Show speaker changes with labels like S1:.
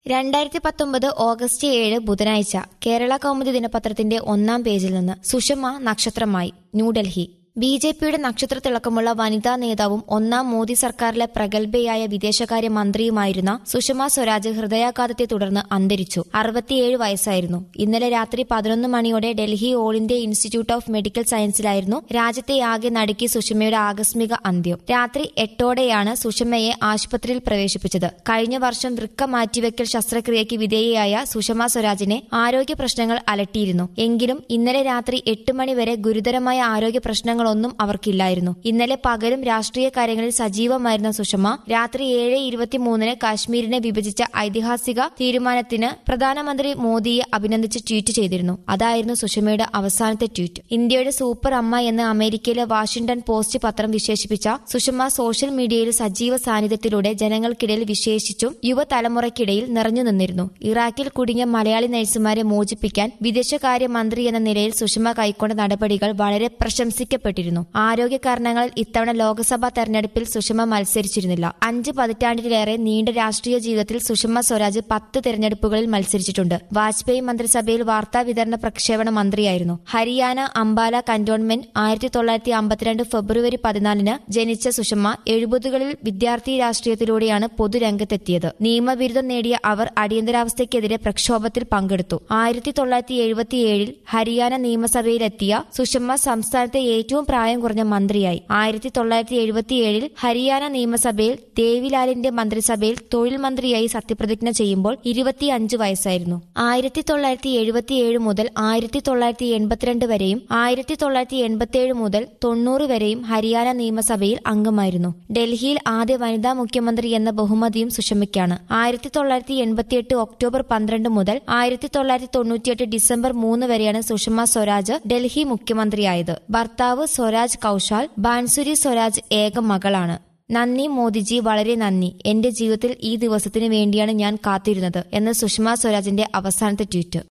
S1: രണ്ടായിരത്തി പത്തൊമ്പത് ഓഗസ്റ്റ് ഏഴ് ബുധനാഴ്ച കേരള കൗമുദി ദിനപത്രത്തിന്റെ ഒന്നാം പേജിൽ നിന്ന് സുഷമ നക്ഷത്രമായി ന്യൂഡൽഹി ബി ജെ പിയുടെ നക്ഷത്രത്തിളക്കമുള്ള വനിതാ നേതാവും ഒന്നാം മോദി സർക്കാരിലെ പ്രഗത്ഭയായ വിദേശകാര്യ മന്ത്രിയുമായിരുന്ന സുഷമ സ്വരാജ് ഹൃദയാഘാതത്തെ തുടർന്ന് അന്തരിച്ചു അറുപത്തിയേഴ് വയസ്സായിരുന്നു ഇന്നലെ രാത്രി പതിനൊന്ന് മണിയോടെ Delhi All India Institute of Medical സയൻസിലായിരുന്നു രാജ്യത്തെ ആകെ നടുക്കി സുഷമയുടെ ആകസ്മിക അന്ത്യം രാത്രി എട്ടോടെയാണ് സുഷമയെ ആശുപത്രിയിൽ പ്രവേശിപ്പിച്ചത് കഴിഞ്ഞ വർഷം വൃക്ക മാറ്റിവെക്കൽ ശസ്ത്രക്രിയയ്ക്ക് വിധേയയായ സുഷമ സ്വരാജിനെ ആരോഗ്യ പ്രശ്നങ്ങൾ അലട്ടിയിരുന്നു എങ്കിലും ഇന്നലെ രാത്രി എട്ട് മണിവരെ ഗുരുതരമായ ആരോഗ്യ പ്രശ്നങ്ങളൊന്നും അവർക്കില്ലായിരുന്നു ഇന്നലെ പകലും രാഷ്ട്രീയ കാര്യങ്ങളിൽ സജീവമായിരുന്ന സുഷമ രാത്രി ഏഴ് ഇരുപത്തിമൂന്നിന് കാശ്മീരിനെ വിഭജിച്ച ഐതിഹാസിക തീരുമാനത്തിന് പ്രധാനമന്ത്രി മോദിയെ അഭിനന്ദിച്ച് ട്വീറ്റ് ചെയ്തിരുന്നു അതായിരുന്നു സുഷമയുടെ അവസാനത്തെ ട്വീറ്റ് ഇന്ത്യയുടെ സൂപ്പർ അമ്മ എന്ന് അമേരിക്കയിലെ വാഷിംഗ്ടൺ പോസ്റ്റ് പത്രം വിശേഷിപ്പിച്ച സുഷമ സോഷ്യൽ മീഡിയയിൽ സജീവ സാന്നിധ്യത്തിലൂടെ ജനങ്ങൾക്കിടയിൽ വിശേഷിച്ചും യുവതലമുറയ്ക്കിടയിൽ നിറഞ്ഞു നിന്നിരുന്നു ഇറാഖിൽ കുടുങ്ങിയ മലയാളി നഴ്സുമാരെ മോചിപ്പിക്കാൻ വിദേശകാര്യ മന്ത്രി എന്ന നിലയിൽ സുഷമ കൈക്കൊണ്ട നടപടികൾ വളരെ പ്രശംസിക്കപ്പെട്ടിരുന്നു ആരോഗ്യ കാരണങ്ങളിൽ ഇത്തവണ ലോക്സഭാ തെരഞ്ഞെടുപ്പിൽ സുഷമ മത്സരിച്ചിരുന്നില്ല അഞ്ച് പതിറ്റാണ്ടിലേറെ നീണ്ട രാഷ്ട്രീയ ജീവിതത്തിൽ സുഷമ സ്വരാജ് പത്ത് തെരഞ്ഞെടുപ്പുകളിൽ മത്സരിച്ചിട്ടുണ്ട് വാജ്പേയി മന്ത്രിസഭയിൽ വാർത്താ വിതരണ പ്രക്ഷേപണ മന്ത്രിയായിരുന്നു ഹരിയാന അംബാല കന്റോൺമെന്റ് ആയിരത്തി തൊള്ളായിരത്തി അമ്പത്തിരണ്ട് ഫെബ്രുവരി പതിനാലിന് ജനിച്ച സുഷമ എഴുപതുകളിൽ വിദ്യാർത്ഥി രാഷ്ട്രീയത്തിലൂടെയാണ് പൊതുരംഗത്തെത്തിയത് നിയമബിരുദം നേടിയ അവർ അടിയന്തരാവസ്ഥയ്ക്കെതിരെ പ്രക്ഷോഭത്തിൽ പങ്കെടുത്തു ആയിരത്തി തൊള്ളായിരത്തി എഴുപത്തിയേഴിൽ ഹരിയാന നിയമസഭയിലെത്തിയ സുഷമ സംസ്ഥാനത്തെ ഏറ്റവും പ്രായം കുറഞ്ഞ മന്ത്രിയായി ആയിരത്തി തൊള്ളായിരത്തി എഴുപത്തിയേഴിൽ ഹരിയാന നിയമസഭയിൽ ദേവിലാലിന്റെ മന്ത്രിസഭയിൽ തൊഴിൽ മന്ത്രിയായി സത്യപ്രതിജ്ഞ ചെയ്യുമ്പോൾ ഇരുപത്തിയഞ്ച് വയസ്സായിരുന്നു ആയിരത്തി തൊള്ളായിരത്തി എഴുപത്തിയേഴ് മുതൽ ആയിരത്തി തൊള്ളായിരത്തി എൺപത്തിരണ്ട് വരെയും ആയിരത്തി തൊള്ളായിരത്തി എൺപത്തിയേഴ് മുതൽ തൊണ്ണൂറ് വരെയും ഹരിയാന നിയമസഭയിൽ അംഗമായിരുന്നു ഡൽഹിയിൽ ആദ്യ വനിതാ മുഖ്യമന്ത്രി എന്ന ബഹുമതിയും സുഷമയ്ക്കാണ് ആയിരത്തി തൊള്ളായിരത്തി എൺപത്തിയെട്ട് ഒക്ടോബർ പന്ത്രണ്ട് മുതൽ ആയിരത്തി തൊള്ളായിരത്തി തൊണ്ണൂറ്റിയെട്ട് ഡിസംബർ മൂന്ന് വരെയാണ് സുഷമ സ്വരാജ് ഡൽഹി മുഖ്യമന്ത്രിയായത് ഭർത്താവ് സ്വരാജ് കൌശാൽ ബാൻസുരി സ്വരാജ് ഏക മകളാണ് നന്ദി മോദിജി വളരെ നന്ദി എന്റെ ജീവിതത്തിൽ ഈ ദിവസത്തിന് വേണ്ടിയാണ് ഞാൻ കാത്തിരുന്നത് എന്ന് സുഷമ സ്വരാജിന്റെ അവസാനത്തെ ട്വീറ്റ്